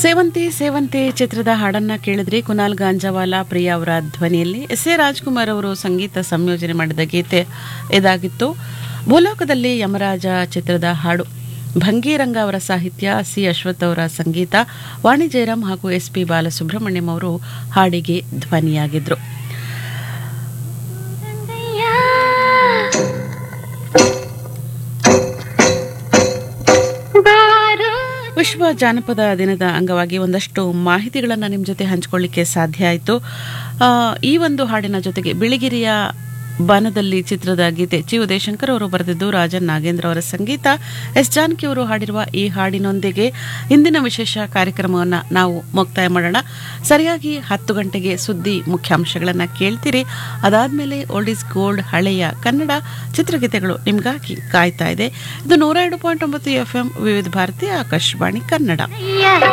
ಸೇವಂತಿ ಸೇವಂತಿ ಚಿತ್ರದ ಹಾಡನ್ನ ಕೇಳಿದ್ರಿ ಕುನಾಲ್ ಗಾಂಜಾವಾಲಾ ಪ್ರಿಯಾ ಅವರ ಧ್ವನಿಯಲ್ಲಿ ಎಸ್ ಎ ರಾಜ್ಕುಮಾರ್ ಅವರು ಸಂಗೀತ ಸಂಯೋಜನೆ ಮಾಡಿದ ಗೀತೆ ಇದಾಗಿತ್ತು ಭೂಲೋಕದಲ್ಲಿ ಯಮರಾಜ ಚಿತ್ರದ ಹಾಡು ಭಂಗೀರಂಗ ಅವರ ಸಾಹಿತ್ಯ ಸಿ ಅಶ್ವಥ್ ಅವರ ಸಂಗೀತ ವಾಣಿ ಜಯರಾಮ್ ಹಾಗೂ ಎಸ್ ಪಿ ಬಾಲಸುಬ್ರಹ್ಮಣ್ಯಂ ಅವರು ಹಾಡಿಗೆ ಧ್ವನಿಯಾಗಿದ್ರು ವಿಶ್ವ ಜಾನಪದ ದಿನದ ಅಂಗವಾಗಿ ಒಂದಷ್ಟು ಮಾಹಿತಿಗಳನ್ನು ನಿಮ್ಮ ಜೊತೆ ಹಂಚಿಕೊಳ್ಳಿಕ್ಕೆ ಸಾಧ್ಯ ಆಯಿತು ಆ, ಈ ಒಂದು ಹಾಡಿನ ಜೊತೆಗೆ ಬಿಳಿಗಿರಿಯ ಬನದಲ್ಲಿ ಚಿತ್ರದ ಗೀತೆ ಚಿ ಉದಯಶಂಕರ್ ಅವರು ಬರೆದಿದ್ದು ರಾಜನ್ ನಾಗೇಂದ್ರ ಅವರ ಸಂಗೀತ ಎಸ್ ಜಾನಕಿ ಅವರು ಹಾಡಿರುವ ಈ ಹಾಡಿನೊಂದಿಗೆ ಇಂದಿನ ವಿಶೇಷ ಕಾರ್ಯಕ್ರಮವನ್ನು ನಾವು ಮುಕ್ತಾಯ ಮಾಡೋಣ ಸರಿಯಾಗಿ ಹತ್ತು ಗಂಟೆಗೆ ಸುದ್ದಿ ಮುಖ್ಯಾಂಶಗಳನ್ನು ಕೇಳ್ತೀರಿ ಅದಾದಮೇಲೆ ಓಲ್ಡ್ ಇಸ್ ಗೋಲ್ಡ್ ಹಳೆಯ ಕನ್ನಡ ಚಿತ್ರಗೀತೆಗಳು ನಿಮಗಾಗಿ ಕಾಯ್ತಾ ಇದೆ ಇದು ನೂರ ಎರಡು ಪಾಯಿಂಟ್ ಒಂಬತ್ತು ಎಫ್ ಎಂ ವಿವಿಧ ಭಾರತಿ ಆಕಾಶವಾಣಿ ಕನ್ನಡ